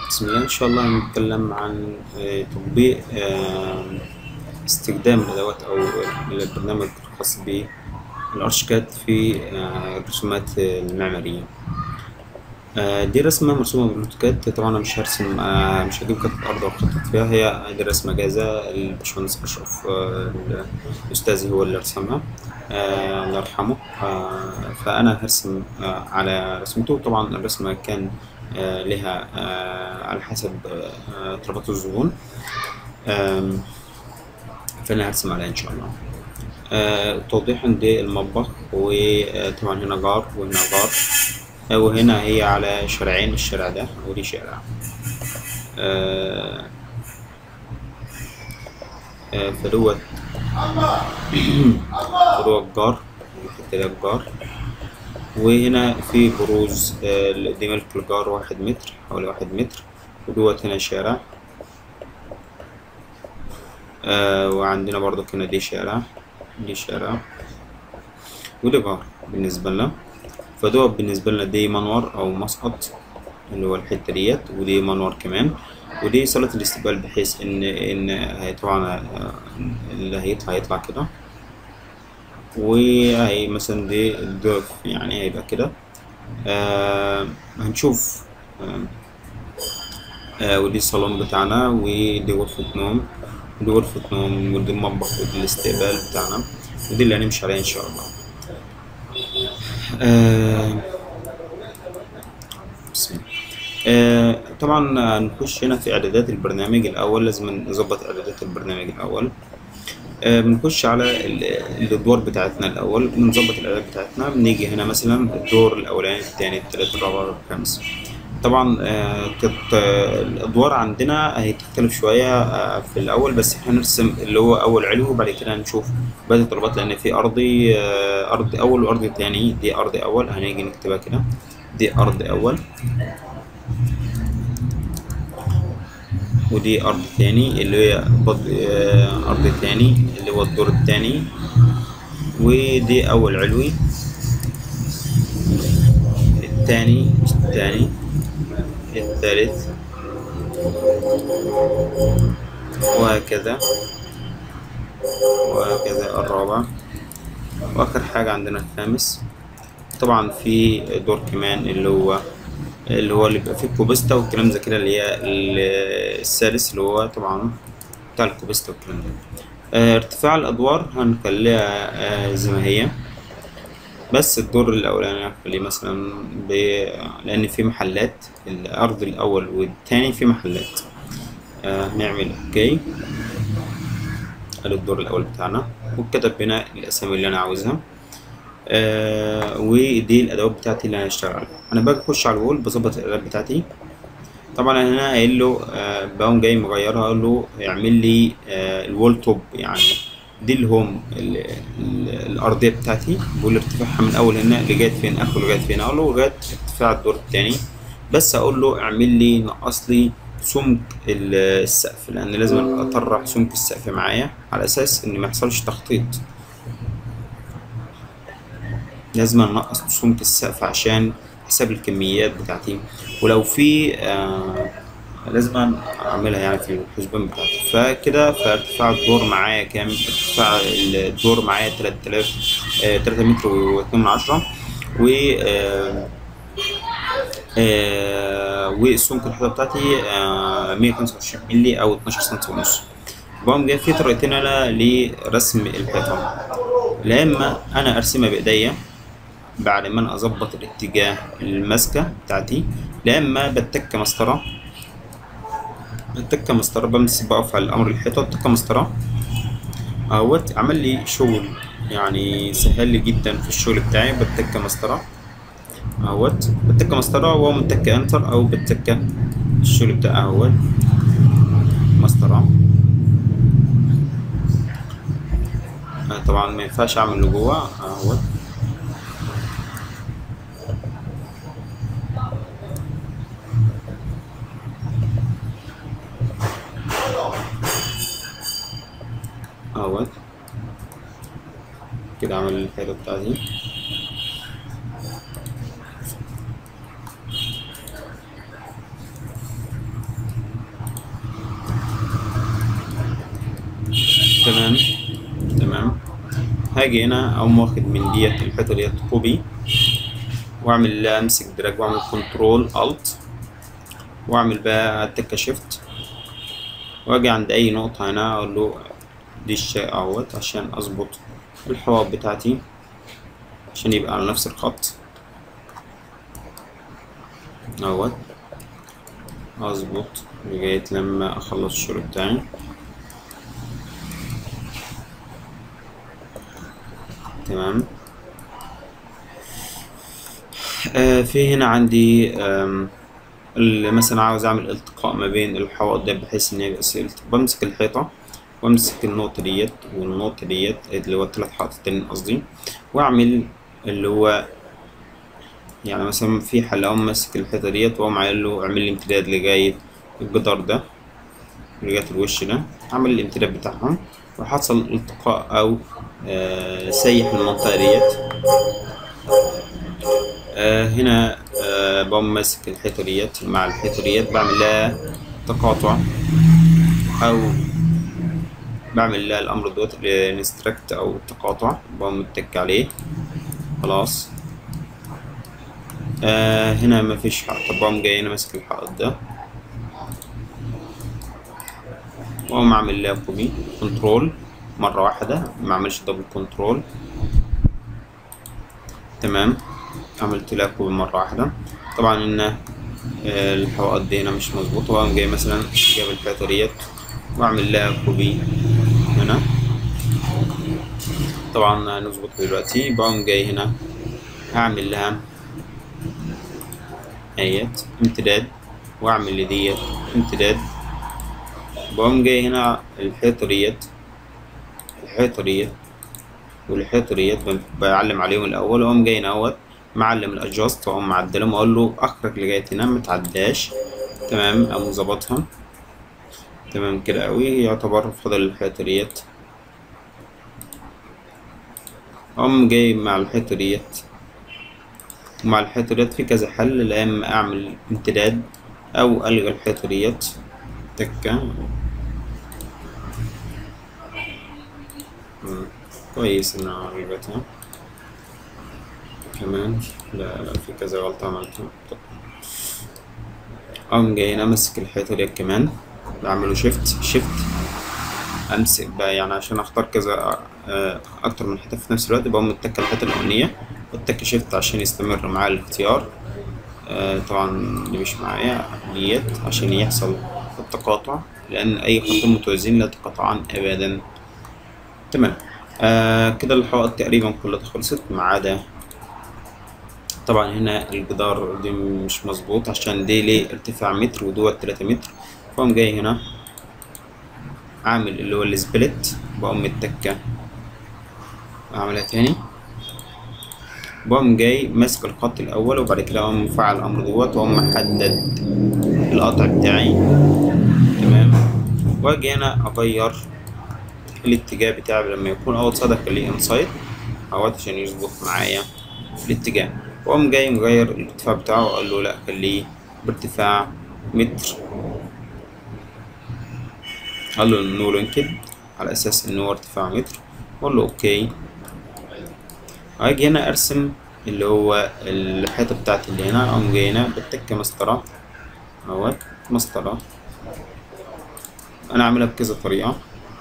بسم الله إن شاء الله هنتكلم عن آه، تطبيق آه، استخدام الأدوات أو البرنامج الخاص بالأرشيكاد في آه، الرسومات المعمارية آه، دي رسمة مرسومة بالأوتوكاد طبعا أنا مش هرسم آه، مش هجيب قطعة أرض وأخطط فيها هي دي رسمة جاهزة الباشمهندس أشرف آه، الأستاذي هو اللي رسمها آه، الله يرحمه آه، فأنا هرسم آه، على رسمته طبعا الرسمة كان آه، لها آه، على حسب آه، طلبات الزبون آم، فأنا هرسم عليها إن شاء الله آه، توضيحا للمطبخ وطبعا هنا جار وهنا جار آه، وهنا هي على شارعين الشارع ده ودي شارع آه، آه، فدوت فدوت جار الحتة ده الجار وهنا في بروز آه، دي ملك الجار واحد متر حوالي واحد متر ودوت هنا شارع آه، وعندنا برضو هنا دي شارع دي شارع ودي جار بالنسبة لنا فدوت بالنسبة لنا دي منور أو مسقط اللي هو الحتة ديت ودي منور كمان ودي صالة الاستقبال بحيث إن إن هي طبعا آه، اللي هيطلع يطلع كده وهي مثلا دي الضيف يعني هيبقى كده آه هنشوف آه آه ودي الصالون بتاعنا ودي غرفة نوم ودي غرفة نوم ودي المطبخ ودي الاستقبال بتاعنا ودي اللي هنمشي عليها إن شاء الله آه بسم الله آه طبعا هنخش هنا في إعدادات البرنامج الأول لازم نظبط إعدادات البرنامج الأول آه، بنخش على ال- الادوار بتاعتنا الاول بنظبط الاعداد بتاعتنا بنيجي هنا مثلا الدور الاولاني الثاني الثالث الرابع الخامس طبعا آه، كانت آه، الادوار عندنا هي تختلف شويه آه، في الاول بس احنا نرسم اللي هو اول علو وبعد كده هنشوف باقي الطلبات لان في ارضي آه، ارض اول وارض تاني دي ارض اول هنيجي نكتبها كده دي ارض اول ودي أرض تاني اللي هي بض... آه، أرض تاني اللي هو الدور التاني ودي أول علوي التاني التاني الثالث وهكذا وهكذا الرابع وآخر حاجة عندنا الخامس طبعا في دور كمان اللي هو اللي هو اللي بيبقى فيه كوبيستا والكلام زي كده اللي هي ال- السادس اللي هو طبعا بتاع الكوبيستا والكلام ده آه، ارتفاع الأدوار هنخليها آه، زي ما هي بس الدور الأولاني هنخليه مثلا ب... لأن في محلات الأرض الأول والتاني في محلات آه، هنعمل أوكي ادي الدور الأول بتاعنا وكتب هنا الأسامي اللي أنا عاوزها آه ودي الادوات بتاعتي اللي انا هشتغل عليها انا باجي اخش على الوول بظبط الادوات بتاعتي طبعا انا هنا قايل له آه بقوم جاي مغيرها اقول له اعمل لي آه الوول توب يعني دي الهوم ال- ال- الارضيه بتاعتي بقول له ارتفاعها من اول هنا لغايه فين اخره لغايه فين اقول له لغايه ارتفاع الدور التاني بس اقول له اعمل لي نقص لي سمك ال- السقف لان لازم اطرح سمك السقف معايا على اساس ان ما يحصلش تخطيط لازم انقص سمك السقف عشان حساب الكميات بتاعتي ولو في آه لازم اعملها يعني في الحسبان بتاعتي فكده فارتفاع الدور معايا كام ارتفاع الدور معايا 3000 آه 3 متر و2 من عشرة و آه آه والسمك الحيطه بتاعتي آه 125 مللي او 12 سم ونص بقوم جاي في طريقتين انا لرسم الحيطه لا اما انا ارسمها بايديا بعد ما انا اظبط الاتجاه الماسكه بتاعتي لا اما بتك مسطره بتك مسطره بمسك بقف على الامر الحيطه بتك مسطره اهوت عمل لي شغل يعني سهل لي جدا في الشغل بتاعي بتك مسطره اهوت بتك مسطره وهو متك انتر او بتك الشغل بتاعي اهوت مسطره آه، طبعا ما ينفعش اعمل لجوه اهوت اهوت كده عمل الحيطة بتاعتي تمام تمام هاجي هنا اقوم واخد من ديت الحته ديت كوبي واعمل امسك دراج واعمل كنترول الت واعمل بقى تكه شيفت واجي عند اي نقطه هنا اقول له دي الشيء اهوت عشان اظبط الحواف بتاعتي عشان يبقى على نفس الخط اهوت اظبط لغايه لما اخلص الشغل بتاعي تمام آه في هنا عندي آم، اللي مثلا عاوز اعمل التقاء ما بين الحوائط ده بحيث ان يبقى سلت بمسك الحيطة وامسك النقطة ديت والنقطة ديت اللي هو التلات حائط التانيين قصدي واعمل اللي هو يعني مثلا في حل اقوم ماسك الحيطة ديت واقوم عامل له اعمل لي امتداد لغاية الجدار ده لغاية الوش ده اعمل الامتداد بتاعهم وحصل التقاء او آه سيح المنطقة ديت آه هنا آه بقوم ماسك الحيطة ديت مع الحيطة ديت بعمل لها تقاطع أو بعمل لها الأمر دوت الانستراكت أو التقاطع بقوم متك عليه خلاص آه هنا مفيش حائط طب بقوم جاي هنا ماسك الحائط ده وأقوم أعمل لها كوبي كنترول مرة واحدة معملش دبل كنترول تمام عملت لها كوبي مرة واحدة طبعا ان آه، الحوائط دي هنا مش مظبوطة وأقوم جاي مثلا جايب الحيطة ديت وأعمل لها كوبي هنا طبعا نظبطها دلوقتي بقوم جاي هنا هعمل لها ايات امتداد واعمل لديت امتداد بقوم جاي هنا الحيطة ديت الحيطة ديت والحيطة ديت ب- بعلم عليهم الأول وأقوم جاي اهوت معلم الأجاست وأقوم معدلهم وأقول له أخرج لغاية هنا متعداش تمام أقوم مظبطها تمام كده أوي يعتبر فاضل الحيطة ديت أقوم جاي مع الحيطة ديت ومع الحيطة ديت في كذا حل لا إما أعمل امتداد أو ألغي الحيطة ديت تكة مم. كويس إن أنا ألغيتها كمان لا لا في كذا غلطة عملتها طب. أقوم جاي هنا أمسك الحيطة ديت كمان بعمله شيفت شيفت أمسك بقى يعني عشان أختار كذا آه، أكتر من حتة في نفس الوقت بقوم متكة الحتة الأولانية والتك شيفت عشان يستمر معايا الاختيار آه، طبعا اللي مش معايا ديت عشان يحصل التقاطع لأن أي خطين متوازيين لا يتقاطعان أبدا تمام آه كده الحوائط تقريبا كلها خلصت ما عدا طبعا هنا الجدار دي مش مظبوط عشان دي ليه ارتفاع متر ودوت تلاتة متر فقوم جاي هنا عامل اللي هو السبلت بقوم متكة أعملها تاني بقوم جاي ماسك الخط الأول وبعد كده أقوم مفعل الأمر دوت وأقوم محدد القطع بتاعي تمام وأجي هنا أغير الاتجاه بتاعي لما يكون أوت سايد أخليه انسايد أهوت عشان يظبط معايا الاتجاه وأقوم جاي مغير الارتفاع بتاعه وأقول له لأ خليه بارتفاع متر قال له نو لينكد على اساس ان هو ارتفاع متر اقول له اوكي هاجي هنا ارسم اللي هو الحيطه بتاعتي اللي هنا اقوم جاي هنا بتك مسطره اهوت مسطره انا عاملها بكذا طريقه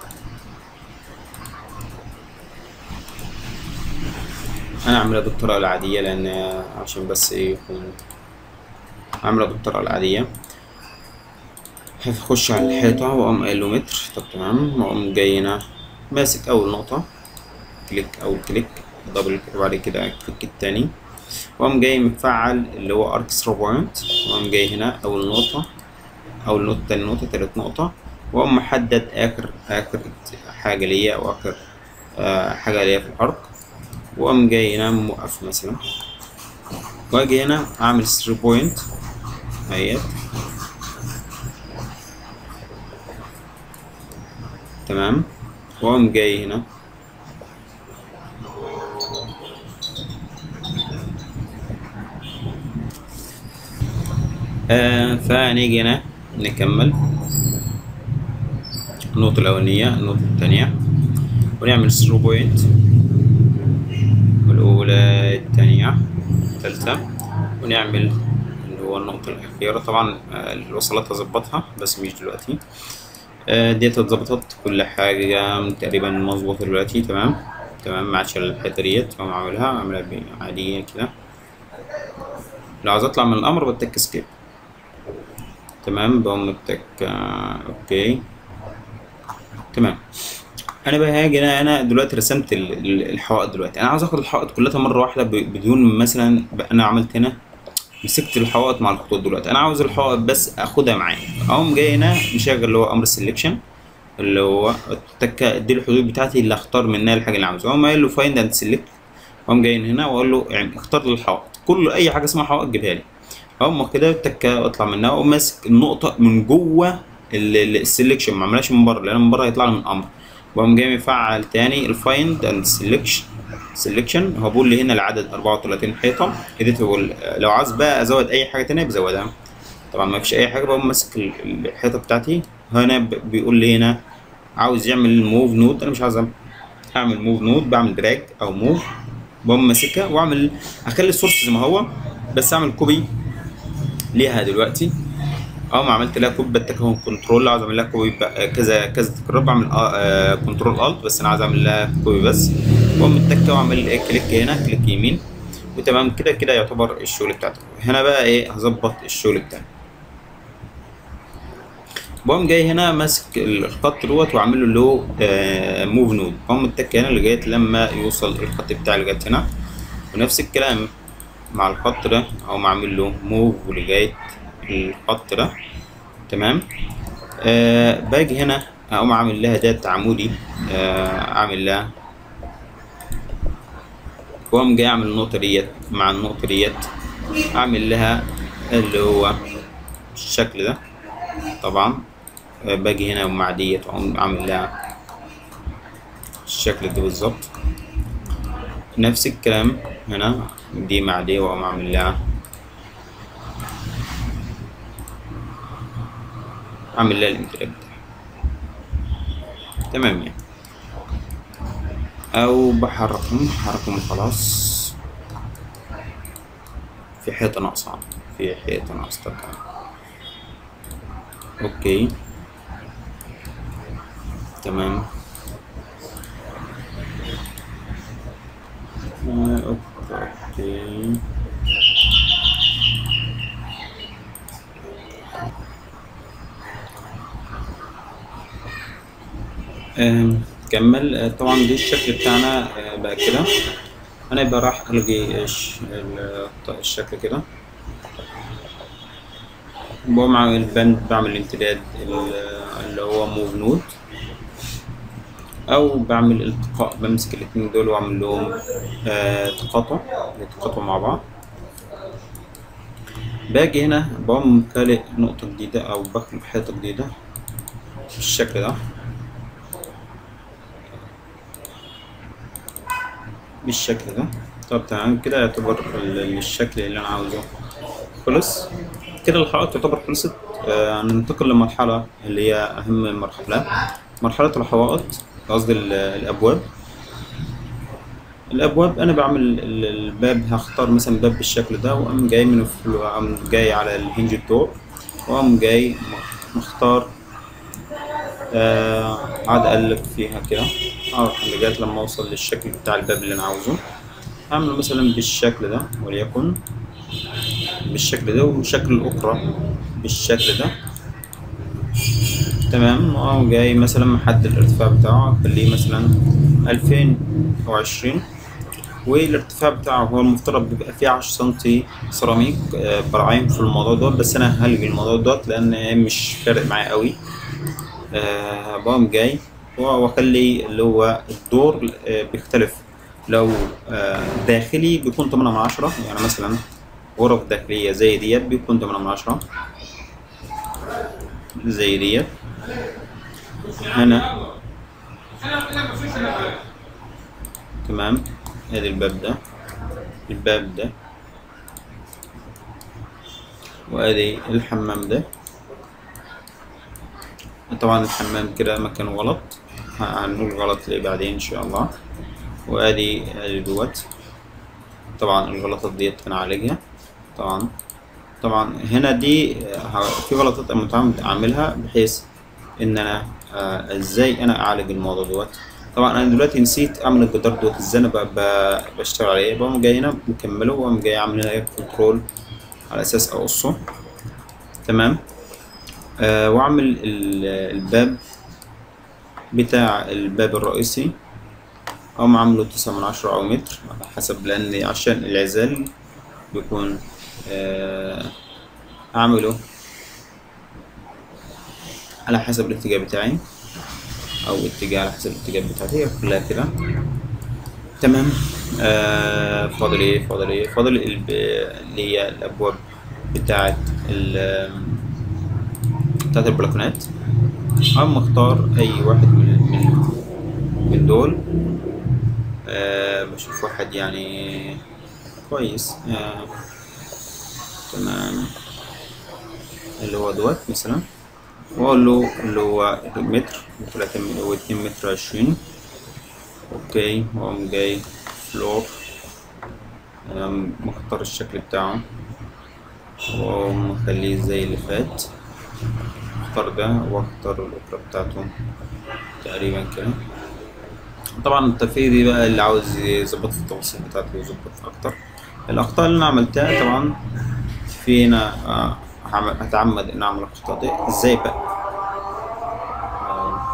انا عاملها بالطريقه العاديه لان عشان بس ايه يكون عاملها بالطريقه العاديه هخش على الحيطة وأقوم قايل له متر طب تمام وأقوم جاي هنا ماسك أول نقطة كليك أول كليك دبل كليك وبعد كده الكليك التاني وأقوم جاي مفعل اللي هو أرك ثرو بوينت وأقوم جاي هنا أول نقطة أول نقطة تاني نقطة تالت نقطة وأقوم محدد آخر آخر حاجة ليا أو آخر آه حاجة ليا في الأرك وأقوم جاي هنا موقف مثلا وأجي هنا أعمل ثرو بوينت أهيت تمام واقوم جاي هنا آه فهنيجي هنا نكمل النقطة الأولانية النقطة التانية ونعمل ثرو بوينت الأولى التانية التالتة ونعمل اللي هو النقطة الأخيرة طبعا آه، الوصلات هظبطها بس مش دلوقتي آه، ديت اتظبطت كل حاجة تقريبا مظبوطة دلوقتي تمام تمام ما عادش الحتة ديت أقوم عاملها أعملها عادية كده لو عايز أطلع من الأمر بتك سكيب تمام بقوم متك آه، أوكي تمام انا بقى هاجي انا انا دلوقتي رسمت ال- ال- الحوائط دلوقتي انا عاوز اخد الحوائط كلها مره واحده ب- بدون مثلا بقى انا عملت هنا مسكت الحوائط مع الخطوط دلوقتي انا عاوز الحوائط بس اخدها معايا اقوم جاي هنا مشغل اللي هو امر السلكشن اللي هو التكه دي الحدود بتاعتي اللي اختار منها الحاجه اللي عاوزها اقوم قايل له فايند اند سيلكت اقوم جاي هنا واقول له يعني اختار لي الحوائط كل اي حاجه اسمها حوائط جيبها لي اقوم كده التكه اطلع منها واقوم ماسك النقطه من جوه السلكشن ما عملهاش من بره لان من بره هيطلع لي من امر واقوم جاي مفعل تاني الفايند اند سيلكشن سيلكشن هو بيقول لي هنا العدد 34 حيطه اديت بقول لو عاوز بقى ازود اي حاجه تانية بزودها طبعا ما فيش اي حاجه بقوم ماسك ال- الحيطه بتاعتي هنا ب- بيقول لي هنا عاوز يعمل موف نود انا مش عاوز اعمل موف نود بعمل دراج او موف بقوم ماسكها واعمل اخلي السورس زي ما هو بس اعمل كوبي ليها دلوقتي اه ما عملت لها كوبي بتكون كنترول عاوز اعمل لها كوبي بقى كذا كذا تكرار بعمل آه آه كنترول الت بس انا عاوز اعمل لها كوبي بس واقوم متكه واعمل إيه كليك هنا كليك يمين وتمام كده كده يعتبر الشغل بتاعتك هنا بقى ايه هظبط الشغل بتاعي بقوم جاي هنا ماسك الخط دوت وعامل له له آه موف نود بقوم متك هنا لغايه لما يوصل الخط بتاعي لغايه هنا ونفس الكلام مع الخط ده اقوم عامل له موف لغايه الخط ده تمام آه باجي هنا اقوم عامل لها دات عمودي آه اعمل لها واقوم جاي اعمل النقطه ديت مع النقطه ديت اعمل لها اللي هو الشكل ده طبعا آه، باجي هنا مع ديت واقوم اعمل لها الشكل ده بالظبط نفس الكلام هنا دي مع دي واقوم اعمل لها اعمل لها الامتداد بتاعها تمام يعني او بحركهم بحركهم خلاص في حيطة ناقصة في حيطة ناقصة كمان اوكي تمام آه، اوكي آم، كمل آه، طبعا دي الشكل بتاعنا آه، بقى كده انا يبقى راح الغي الش- ال- الشكل كده بقوم عامل بند بعمل امتداد ال- اللي هو موف نود او بعمل التقاء بمسك الاتنين دول واعمل لهم آه، تقاطع يتقاطعوا مع بعض باجي هنا بقوم خالق نقطة جديدة او بخلق حيطة جديدة بالشكل ده بالشكل ده طب تمام كده يعتبر ال- الشكل اللي انا عاوزه خلص كده الحلقة تعتبر خلصت آه ننتقل لمرحلة اللي هي أهم مرحلة مرحلة الحوائط قصدي ال- الأبواب الأبواب أنا بعمل ال- الباب هختار مثلا باب بالشكل ده وأقوم جاي من الفلو أقوم جاي على الهنج الدور وأقوم جاي مختار آه قاعد أقلب فيها كده أروح لغاية لما أوصل للشكل بتاع الباب اللي أنا عاوزه أعمله مثلا بالشكل ده وليكن بالشكل ده وشكل الأخرى بالشكل ده تمام وأقوم جاي مثلا محدد الارتفاع بتاعه أخليه مثلا ألفين وعشرين والارتفاع بتاعه هو المفترض بيبقى فيه عشرة سنتي سيراميك آه، براعين في الموضوع دوت بس أنا هلغي الموضوع دوت لأن مش فارق معايا قوي آه، بقوم جاي واخلي اللي هو الدور آه، بيختلف لو آه، داخلي بيكون 8 من عشرة يعني مثلا غرف داخلية زي ديت بيكون 8 من عشرة زي ديت هنا تمام ادي الباب ده الباب ده وادي الحمام ده طبعا الحمام كده مكانه غلط هنقول غلط ليه بعدين ان شاء الله وادي ادي دوت طبعا الغلطات ديت هنعالجها طبعا طبعا هنا دي ه- في غلطات انا متعمد اعملها بحيث ان انا آه، ازاي انا اعالج الموضوع دوت طبعا انا دلوقتي نسيت اعمل الجدار دوت ازاي انا ب- ب- بشتغل عليه بقوم جاي هنا مكمله وقوم جاي عامل هنا كنترول على اساس اقصه تمام آه واعمل ال- الباب بتاع الباب الرئيسي أقوم عامله تسعة من عشرة أو متر على حسب لأن عشان العزال بيكون آه أعمله على حسب الاتجاه بتاعي أو اتجاه على حسب الاتجاه بتاعتي هي كلها كده تمام آه فاضل ايه فاضل ايه فاضل الب- اللي هي الأبواب بتاعت ال بتاعت البلكونات أقوم أختار أي واحد من من من دول آه بشوف واحد يعني كويس آه تمام اللي هو دوت مثلا واقول له اللي هو متر وتلاتة متر واتنين متر عشرين اوكي واقوم جاي فلور آم، مختار الشكل بتاعه واقوم مخليه زي اللي فات اختار ده واختار الأوبرا بتاعته تقريبا كده طبعا التفريغ دي بقى اللي عاوز يظبط في التفاصيل بتاعته ويظبط اكتر الاخطاء اللي انا عملتها طبعا في هنا آه، هعمل- هتعمد ان اعمل الاخطاء دي ازاي بقى آه،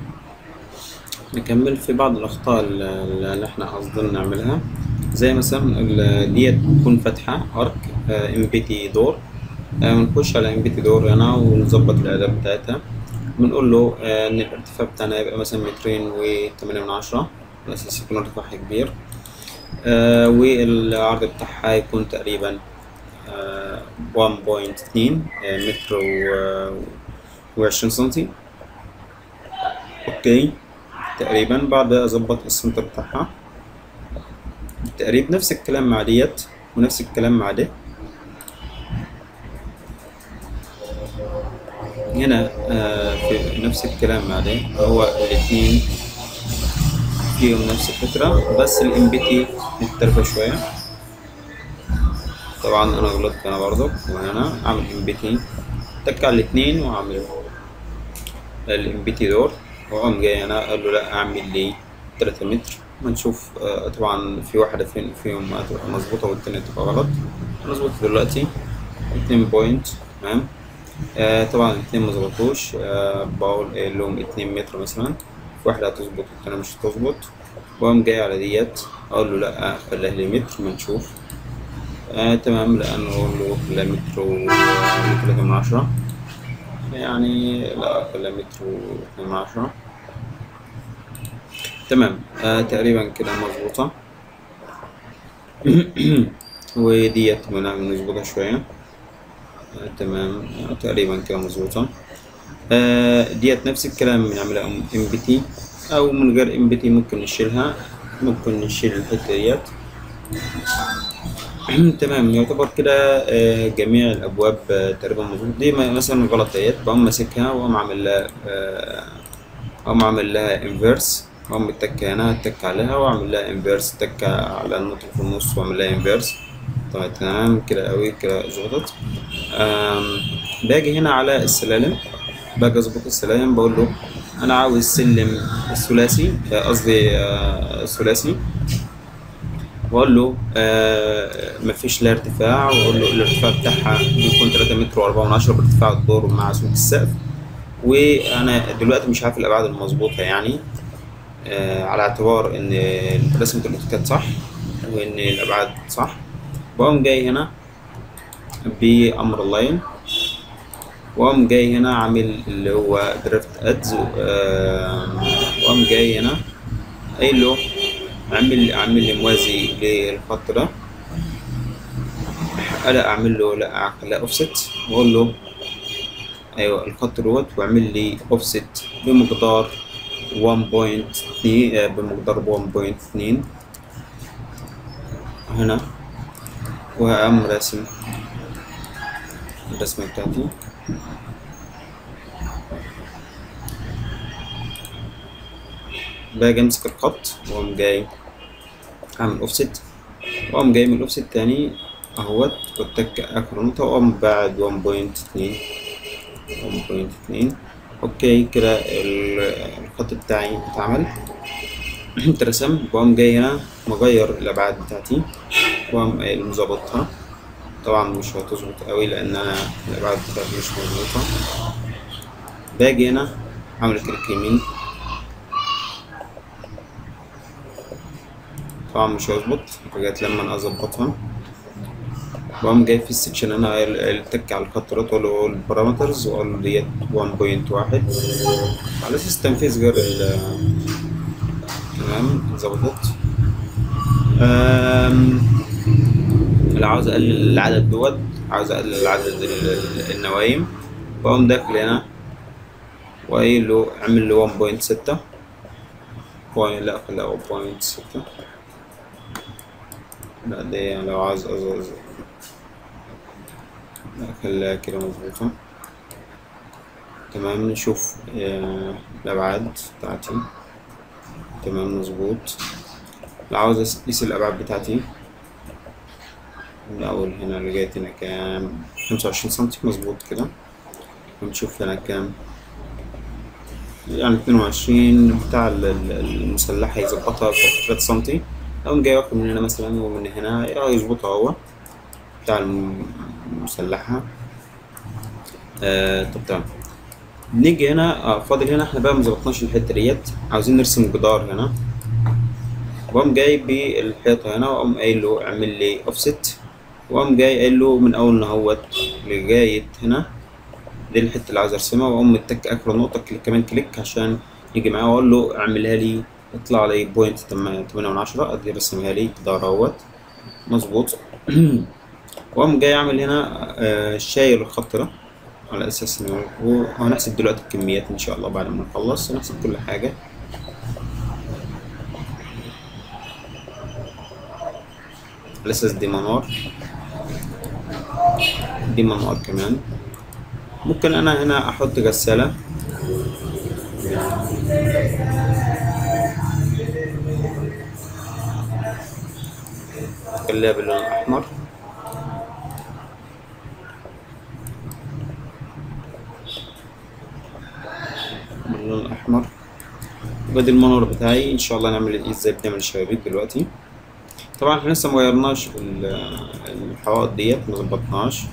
نكمل في بعض الاخطاء اللي اللي احنا قصدنا نعملها زي مثلا ال- ديت تكون فاتحه ارك ام بي تي دور آه، بنخش على ام بي تي دور هنا ونظبط الاعداد بتاعتها بنقول له آه، ان الارتفاع بتاعنا يبقى مثلا مترين وتمانية من عشرة على اساس يكون ارتفاعها كبير آه، والعرض بتاعها يكون تقريبا آه، 1.2 آه، متر وعشرين سنتي اوكي تقريبا بعد اظبط السنتر بتاعها تقريبا نفس الكلام مع ديت ونفس الكلام مع ده هنا آه في نفس الكلام مع ده هو الاتنين فيهم نفس الفكرة بس الام بي تي مختلفة شوية طبعا انا غلطت انا برضو وهنا اعمل ام بي تي تك على الاتنين واعمل الام بي تي دور واقوم جاي هنا اقول له لا اعمل لي 3 متر ونشوف آه طبعا في واحدة فين فيهم هتبقى مظبوطة والتانية تبقى غلط مظبوطة دلوقتي اتنين بوينت تمام آه طبعا الاتنين مظبطوش آه بقول قايل لهم اتنين متر مثلا في واحدة هتظبط والتانية مش هتظبط وقام جاي على ديت اقول له لا خليها لي متر ما نشوف آه تمام لانه اقول له خليها متر وثلاثة من عشرة يعني لا خليها متر واثنين من عشرة تمام آه تقريبا كده مظبوطة وديت بنظبطها شوية آه تمام آه تقريبا كده مظبوطة آه ديت نفس الكلام بنعملها ام بي تي او من غير ام بي تي ممكن نشيلها ممكن نشيل الحتة ديت تمام يعتبر كده آه جميع الابواب آه تقريبا مظبوط دي م- مثلا غلط ديت بقوم ماسكها واقوم عامل لها آه، اقوم عامل لها انفيرس اقوم متك هنا اتك عليها واعمل لها انفيرس اتك على النقطة في النص واعمل لها انفيرس طيب تمام كده قوي كده ظبطت آم، باجي هنا على السلالم باجي اظبط السلالم بقول له انا عاوز سلم ثلاثي آه، قصدي آه، ثلاثي واقول له آه مفيش لها ارتفاع واقول له الارتفاع بتاعها بيكون 3 متر و4 من عشرة بارتفاع الدور مع سمك السقف وانا دلوقتي مش عارف الابعاد المظبوطه يعني آه على اعتبار ان رسمه الاوتوكاد صح وان الابعاد صح بقوم جاي هنا بامر اللاين واقوم جاي هنا عامل اللي هو درافت ادز واقوم جاي هنا قايل له اعمل اعمل لي موازي للخط ده لا اعمل له لا اخليه اوفست واقول له ايوه الخط دوت واعمل لي اوفست بمقدار 1.2 آه، بمقدار 1.2 هنا وهقوم راسم الرسمة بتاعتي باجي امسك الخط واقوم جاي اعمل اوفست واقوم جاي من الاوفست تاني اهوت واتك اخر نقطة واقوم بعد 1.2 1.2 اوكي كده ال- الخط بتاعي اتعمل اترسم واقوم جاي هنا مغير الابعاد بتاعتي واقوم قايل مظبطها طبعا مش هتظبط قوي لان انا الابعاد بتاعتي مش مظبوطة باجي هنا اعمل كليك يمين طبعا مش هيظبط لغاية لما انا اظبطها واقوم جاي في السكشن انا قايل- قايل تك على الخط ده واقول له البارامترز واقول له ديت 1.1 على اساس تنفيذ غير ال تمام ظبطت أم، لو عاوز اقلل العدد دوت عاوز اقلل عدد ال- ال- النوايم بقوم داخل هنا وقايل له اعمل له 1.6 بوينت لا خليها 1.6 لا دي لو عاوز أزوز لا خليها كده مظبوطة تمام نشوف آه، الأبعاد بتاعتي تمام مظبوط لو عاوز أقيس الأبعاد بتاعتي من أول هنا لغاية هنا كام خمسة وعشرين سنتي مظبوط كده ونشوف هنا كام يعني اتنين وعشرين بتاع ال- ال- المسلحة يظبطها في تلاتة سنتي أقوم جاي واخد من هنا مثلا ومن هنا يظبطها هو بتاع الم- المسلحة آه طب تمام نيجي هنا آه فاضل هنا احنا بقى مظبطناش الحتة ديت عاوزين نرسم جدار هنا وقوم جاي بالحيطة هنا وقوم قايل له اعمل لي اوفست وقوم جاي قايل له من أول ما هوت لغاية هنا دي الحتة اللي عاوز ارسمها واقوم متك اخر نقطة كليك كمان كليك عشان يجي معايا واقول له اعملها لي يطلع لي بوينت تمانية من عشرة ادي رسمها لي جدار اهوت مظبوط واقوم جاي اعمل هنا آه، شايل الخط ده على اساس انه هو هنحسب دلوقتي الكميات ان شاء الله بعد ما نخلص نحسب كل حاجة على اساس دي منار دي منار كمان ممكن انا هنا احط غسالة خليها باللون الاحمر باللون الاحمر وادي المنور بتاعي ان شاء الله نعمل ايه ازاي بنعمل الشبابيك دلوقتي طبعا احنا لسه مغيرناش ال- الحوائط ديت مظبطناش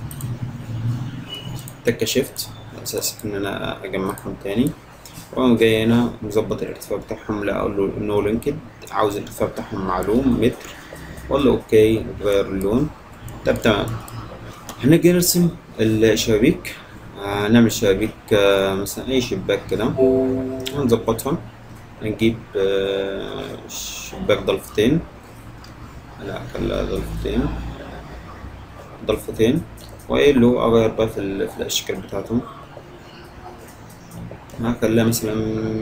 تكة شيفت على اساس ان انا اجمعهم تاني واقوم جاي هنا مظبط الارتفاع بتاعهم لا اقول له نو لينكد عاوز الارتفاع بتاعهم معلوم متر اقول له اوكي وتغير اللون طب تمام هنيجي نرسم الشبابيك آه، هنعمل شبابيك آه، مثلا اي شباك كده هنظبطها هنجيب آه، شباك ضلفتين لا خليها ضلفتين ضلفتين وقايل له اغير بقى في, ال- في الاشكال بتاعتهم هخليها مثلا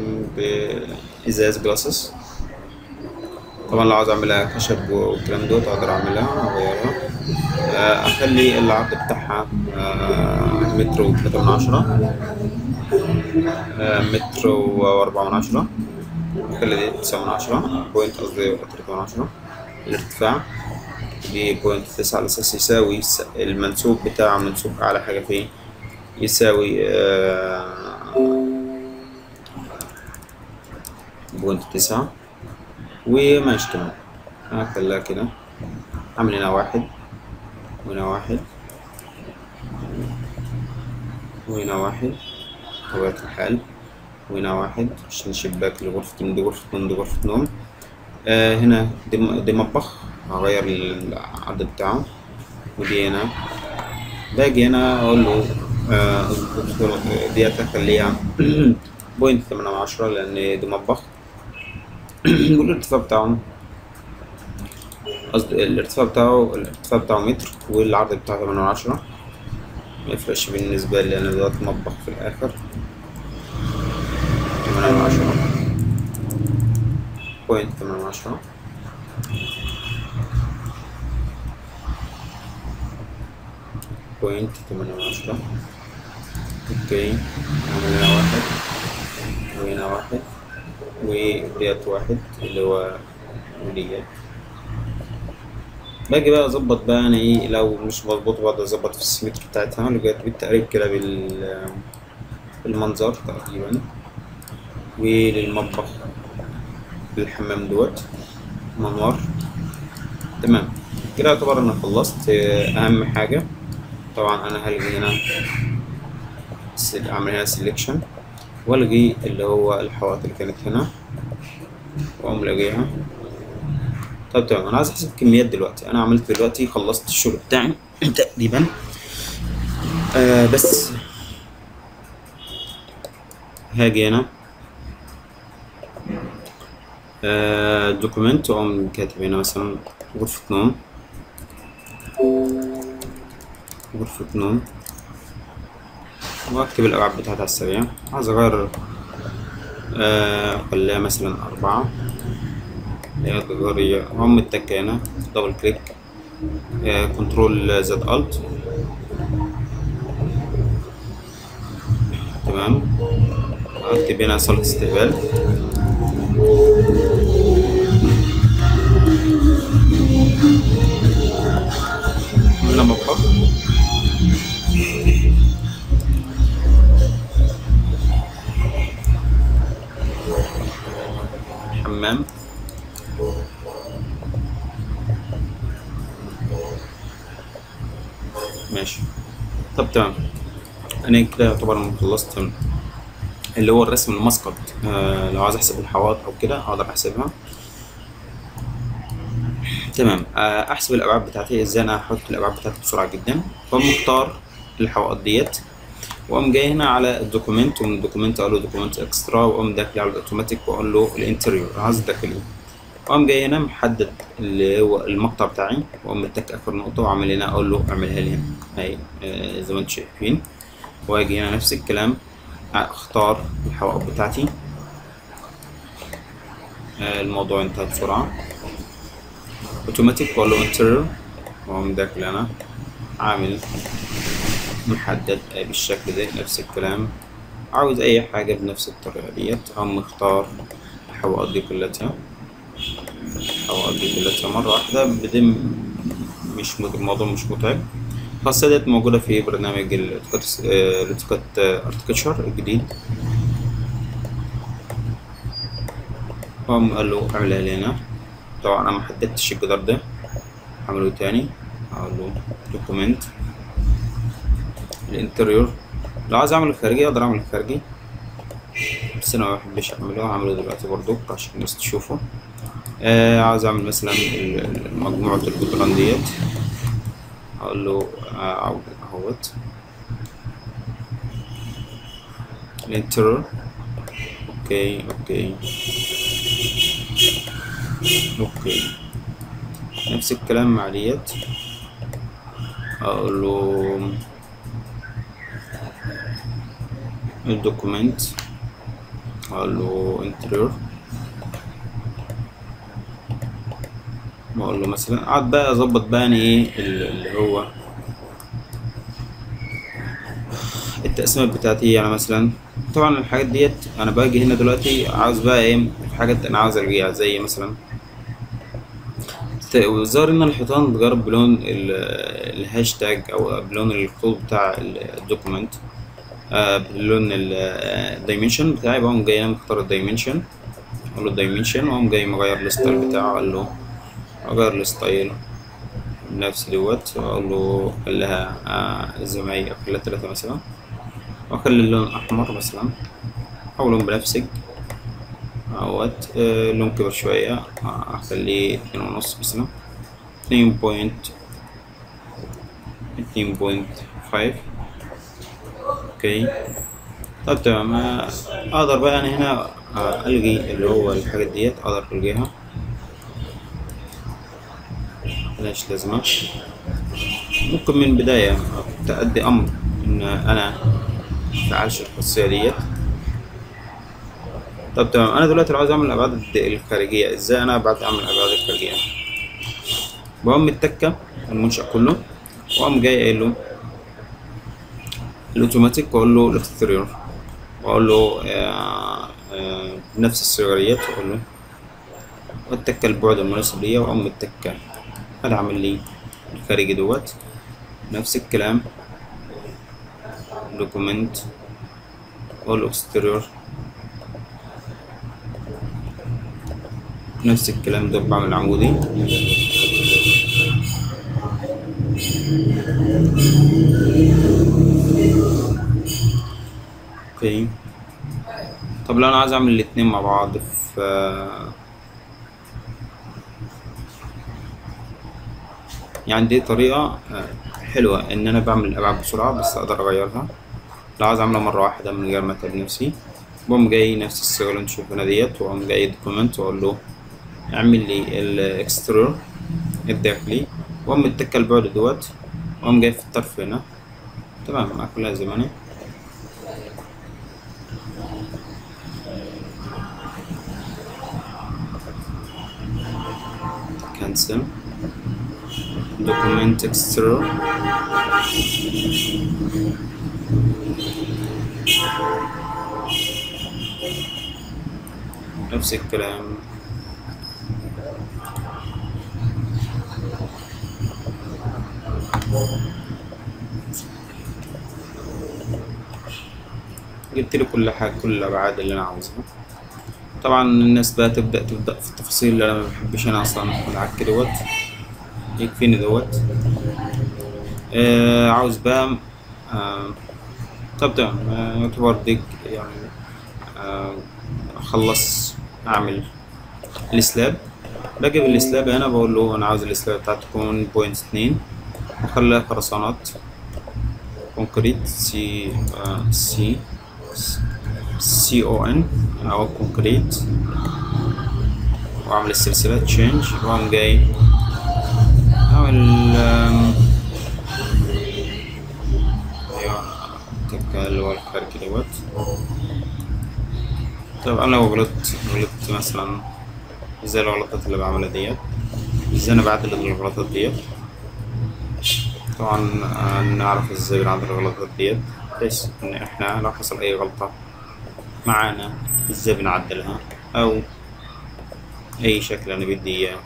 بإزاز جلاسس طبعا لو عاوز اعملها خشب والكلام دوت اقدر اعملها اغيرها آه، اخلي العرض بتاعها آه، متر وتلاتة من عشرة آه، متر وأربعة من عشرة اخلي دي تسعة من عشرة بوينت قصدي تلاتة من عشرة الارتفاع دي بوينت تسعة على أساس يساوي س- المنسوب بتاع منسوب أعلى حاجة فيه يساوي آه، بوينت تسعة وماشي تمام هخليها كده أعمل هنا واحد وهنا واحد وهنا واحد طبيعة الحال وهنا واحد عشان شباك لغرفة نوم دي غرفة نوم دي غرفة نوم آه هنا دي, م- دي مطبخ هغير العرض بتاعه ودي هنا باجي هنا أقول له آه اظبط ديت أخليها بوينت تمانية من عشرة لأن دي مطبخ والارتفاع بتاعه قصدي الارتفاع بتاعه الارتفاع بتاعه متر والعرض بتاعه تمانية من عشرة ميفرقش بالنسبة لي أنا دلوقتي مطبخ في الآخر تمانية من عشرة بوينت تمانية من عشرة بوينت تمانية من عشرة اوكي نعمل هنا واحد وهنا واحد وديت واحد اللي هو وديت باجي بقى اظبط بقى انا ايه لو مش مظبوط بقعد اظبط في السيمتري بتاعتها لغاية بالتقريب كده بال بالمنظر تقريبا وللمطبخ للحمام دوت منور تمام كده يعتبر انا خلصت اهم حاجة طبعا انا هلغي هنا سل- اعمل هنا سيلكشن والغي اللي هو الحوائط اللي كانت هنا واقوم لاغيها طب تمام انا عايز احسب كميات دلوقتي انا عملت دلوقتي خلصت الشغل بتاعي تقريبا آه بس هاجي هنا آه دوكيمنت واقوم كاتب هنا مثلا غرفة نوم غرفة نوم واكتب الابعاد بتاعتها على السريع عايز اغير آه خليها مثلا اربعة اللي هي الجدارية هم متكة هنا دبل كليك آه كنترول زد الت تمام اكتب هنا صالة استقبال هنا مطبخ حمام ماشي طب تمام انا كده يعتبر انا خلصت اللي هو الرسم المسقط آه لو عايز احسب الحوائط او كده اقدر احسبها تمام آه احسب الابعاد بتاعتي ازاي انا هحط الابعاد بتاعتي بسرعه جدا فاقوم مختار الحوائط ديت واقوم جاي هنا على الدوكيمنت ومن الدوكيمنت اقول له دوكيمنت اكسترا واقوم داخل على الاوتوماتيك واقول له الانتريور عايز داخلي واقوم جاي هنا محدد اللي هو المقطع بتاعي واقوم متك اخر نقطه واعمل هنا اقول له اعملها لي هنا اهي آه زي ما انتم شايفين واجي هنا نفس الكلام اختار الحوائط بتاعتي آه الموضوع انتهى بسرعه اوتوماتيك واقول له انتريور واقوم داخل انا عامل محدد بالشكل ده نفس الكلام عاوز اي حاجة بنفس الطريقة ديت اقوم مختار الحوائط دي كلها الحوائط دي كلها مرة واحدة بدم مش مت- الموضوع مش متعب خاصة ديت موجودة في برنامج الاتيكات ارتكتشر الجديد اقوم قال له اعملها لي هنا طبعا انا محددتش الجدار ده اعمله تاني اقول له دوكيمنت الانتريور لو عايز اعمل الخارجي اقدر اعمل الخارجي بس انا ما بحبش اعمله هعمله دلوقتي برضو عشان الناس تشوفه آه عاوز اعمل مثلا ال- ال- مجموعة الجدران ديت اقول له آه، عاوز اهوت الانتريور اوكي اوكي اوكي نفس الكلام مع ديت اقول له الدوكيمنت اقول له انتريور بقول له مثلا قعد بقى اظبط بقى انا ايه ال- اللي هو التقسيمات بتاعتي يعني مثلا طبعا الحاجات ديت انا باجي هنا دلوقتي عاوز بقى ايه في حاجات انا عاوز الغيها زي مثلا ظهر ان الحيطان بجرب بلون ال- الهاشتاج او بلون الخطوط بتاع الدوكيمنت آه، بلون الدايمنشن بتاعي بقوم جاي انا مختار الدايمنشن اقول له الدايمنشن واقوم جاي مغير الستايل بتاعه اقول له اغير الستايل نفس دوت واقول له خليها آه زي ما هي خليها تلاتة مثلا واخلي اللون احمر مثلا او لون بنفسج اهوت آه لون كبر شوية آه، اخليه اتنين ونص مثلا اتنين بوينت اتنين بوينت فايف اوكي طب تمام آه، اقدر بقى انا هنا آه، الغي اللي هو الحاجات ديت اقدر الغيها ملهاش لازمة ممكن من البداية تأدي أمر إن أنا مفعلش الخاصية ديت طب تمام أنا دلوقتي لو عايز أعمل الأبعاد الخارجية إزاي أنا أبعد أعمل الأبعاد الخارجية بقوم متكة المنشأ كله وأقوم جاي قايل له الأوتوماتيك وأقول له الإكستريور وأقول له آه نفس الصغيريات واقول له واتك البعد المناسب ليا واقوم متكة هذا عامل لي الخارجي دوت نفس الكلام دوكومنت all exterior نفس الكلام ده بعمل عمودي اوكي طب لو انا عايز اعمل الاتنين مع بعض في يعني دي طريقة حلوة ان انا بعمل الابعاد بسرعة بس اقدر اغيرها لو عايز اعملها مرة واحدة من غير ما اتعب نفسي بقوم جاي نفس الصيغة اللي انتوا شايفينها ديت واقوم جاي دوكيمنت واقول له اعمل لي الاكسترور الداخلي واقوم متكة البعد دوت واقوم جاي في الطرف هنا تمام اقفلها زي ما انا cancel document extrude نفس الكلام جبت له كل حاجة كل الأبعاد اللي أنا عاوزها طبعا الناس بقى تبدأ تبدأ في التفاصيل اللي أنا ما بحبش أنا أصلا العك دوت يكفيني دوت آه عاوز بقى آه طب تمام آه يعتبر ديك يعني آه أخلص أعمل السلاب بجيب السلاب هنا بقول له أنا عاوز السلاب بتاعته تكون بوينت اتنين وأخليها خرسانات كونكريت سي آه سي سي او ان او كونكريت واعمل السلسلة تشينج واقوم جاي اعمل ايوه تبقى اللي هو الخارجي دوت طب انا لو غلطت غلطت مثلا ازاي الغلطات اللي بعملها ديت ازاي انا بعدل الغلطات ديت طبعا نعرف ازاي بنعدل الغلطات ديت بحيث ان احنا لو حصل اي غلطة معانا ازاي بنعدلها او اي شكل انا بدي اياه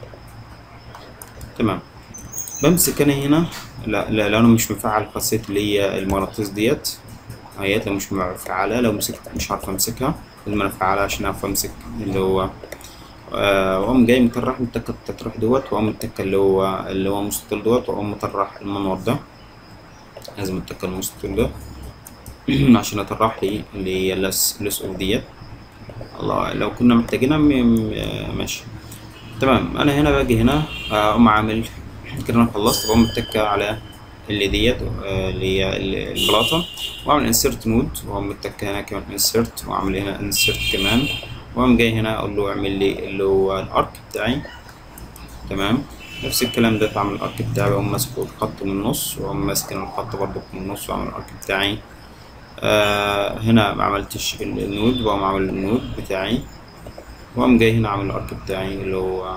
تمام بمسك انا هنا لا لا لو انا مش مفعل خاصية اللي هي المغناطيس ديت اهيت لو مش مفعلة لو مسكت مش عارف امسكها لازم انا افعلها عشان اعرف امسك اللي هو آه واقوم جاي مطرح متك التطريح دوت واقوم متك اللي هو اللي هو مستطيل دوت واقوم مطرح المنور ده لازم اتك المستطيل ده عشان اطرح لي اللي هي اللس لس اوف ديت الله لو كنا محتاجينها ماشي تمام انا هنا باجي هنا اقوم عامل كده انا خلصت بقوم متكة على اللي ديت اللي هي البلاطة واعمل انسيرت نود واقوم متكة هنا كمان انسيرت واعمل هنا انسيرت كمان واقوم جاي هنا اقول له اعمل لي اللي هو الارك بتاعي تمام نفس الكلام ده بعمل الارك بتاعي واقوم ماسكه الخط من النص واقوم ماسك الخط برضه من النص واعمل الارك بتاعي آه هنا ما عملتش النود واقوم عامل النود بتاعي واقوم جاي هنا عامل الارك بتاعي اللي هو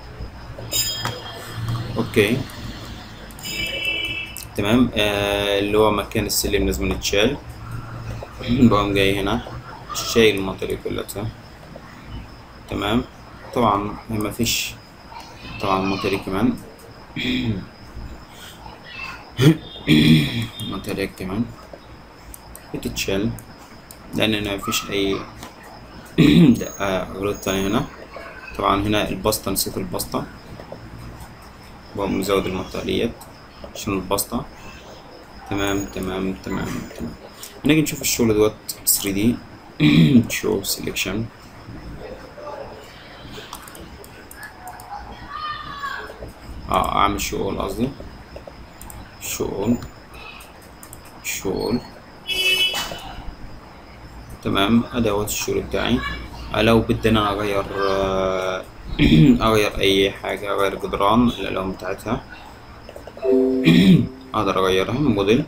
اوكي تمام آه اللي هو مكان السلم لازم يتشال بقوم جاي هنا شايل المنطقة دي كلها تمام طبعا ما فيش طبعا المنطقة دي كمان المنطقة دي كمان بتتشال لأن هنا مفيش أي غلط تاني هنا طبعا هنا البسطة نسيت البسطة بقوم مزود المنطقة ديت عشان البسطة تمام تمام تمام تمام نيجي نشوف الشغل دوت 3D شو سيلكشن اه اعمل شغل قصدي شغل شغل تمام ادوات الشغل بتاعي لو بدي انا اغير اغير اي حاجة اغير جدران الالوان بتاعتها اقدر اغيرها من موديل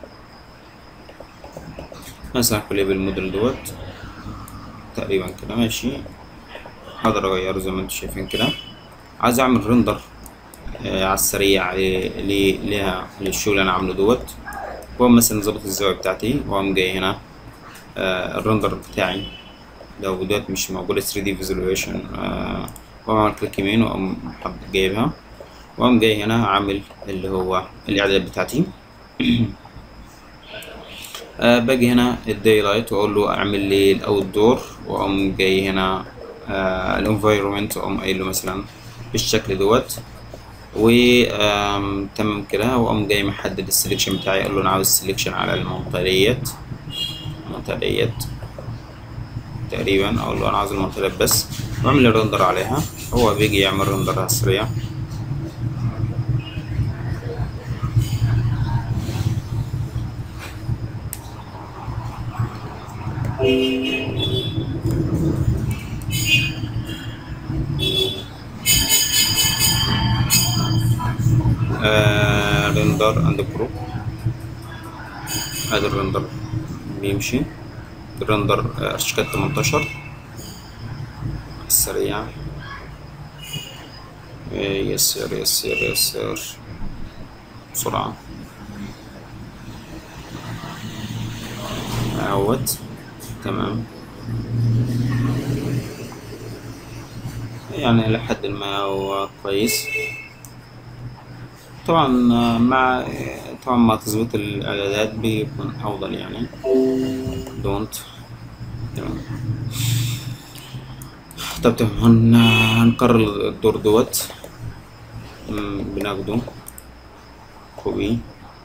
مثلا كل بالموديل دوت تقريبا كده ماشي اقدر اغيره زي ما انتم شايفين كده عايز اعمل رندر آه على السريع ليها للشغل اللي انا عامله دوت واقوم مثلا ظابط الزاويه بتاعتي واقوم جاي هنا آه الرندر بتاعي لو دوت مش موجودة 3D visualization آه وأقوم عامل كليك يمين وأقوم حط جايبها وأقوم جاي هنا عامل اللي هو الإعدادات بتاعتي آه باجي هنا الداي لايت واقول له اعمل لي الاوت دور واقوم جاي هنا آه الانفايرمنت واقوم قايل له مثلا بالشكل دوت و آم، تمام كده واقوم جاي محدد السلكشن بتاعي اقول له انا عاوز سلكشن على المنطقه ديت المنطقه ديت تقريبا اقول له انا عاوز المنطقه ديت بس واعمل الرندر عليها هو بيجي يعمل رندر على السريع آه رندر اند برو ادي الرندر بيمشي الرندر آه، ارشكات 18 السريع آه، يسر يسر يسر بسرعة اهوت تمام يعني لحد ما هو كويس طبعا مع طبعا مع تظبيط الاعدادات بيكون افضل يعني دونت تمام طب تمام هن... هنكرر الدور دوت أمم، بناخده كوبي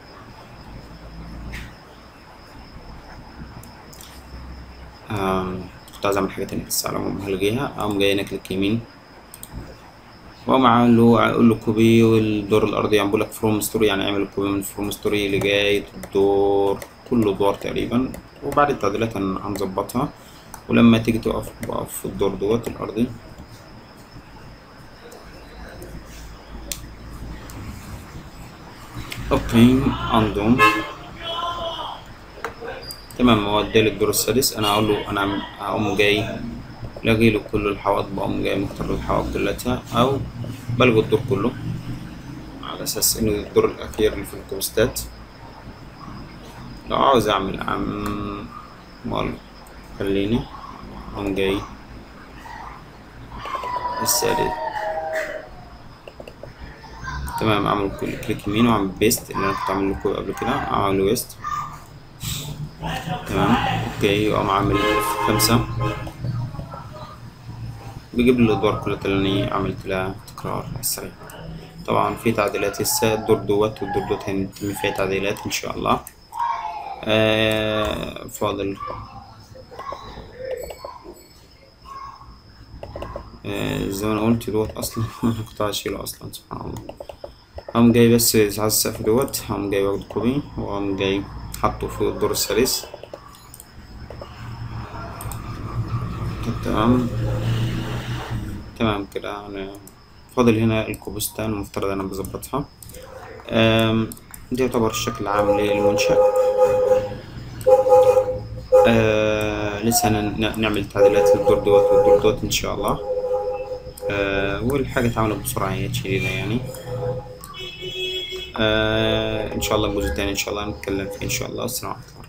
آم، كنت عايز اعمل حاجة تانية بس على العموم هلغيها اقوم جاي هنا كليك يمين واقوم عامل له اقول له كوبي والدور الارضي يعني بقول لك فروم ستوري يعني اعمل كوبي من فروم ستوري لغاية الدور كله دور تقريبا وبعد التعديلات هن- هنظبطها ولما تيجي تقف بقف في الدور دوت الارضي اوكي اندوم تمام هو ادالي الدور السادس انا اقول له انا عم- هقوم جاي لاغي له كل الحوائط بقوم جاي مختار الحوائط كلها او بلغي الدور كله على اساس انه الدور الاخير اللي في الكوستات لو عاوز اعمل عم مال خليني اقوم جاي السادس تمام اعمل كل كليك يمين واعمل بيست اللي انا كنت عامل له قبل كده اعمل ويست تمام اوكي واقوم عامل اف خمسة بيجيب لي الادوار كلها اللي انا عملت لها تكرار على السريع طبعا في تعديلات لسه الدور دوت والدور دوت هيتم فيها تعديلات ان شاء الله آه فاضل آه زي ما انا قلت دوت اصلا انا كنت عايز اشيله اصلا سبحان الله قام جاي بس على السقف دوت قام جاي واخد كوبي وقام جاي حاطه في الدور الثالث تمام تمام كده انا فاضل هنا الكوبستان المفترض انا بظبطها آم، دي يعتبر الشكل العام للمنشأ آه لسه هن- نعمل تعديلات للدور دوت والدور دوت ان شاء الله آه والحاجة اتعملت بسرعة هي شديدة يعني آه ان شاء الله الجزء التاني ان شاء الله نتكلم فيه ان شاء الله السلام عليكم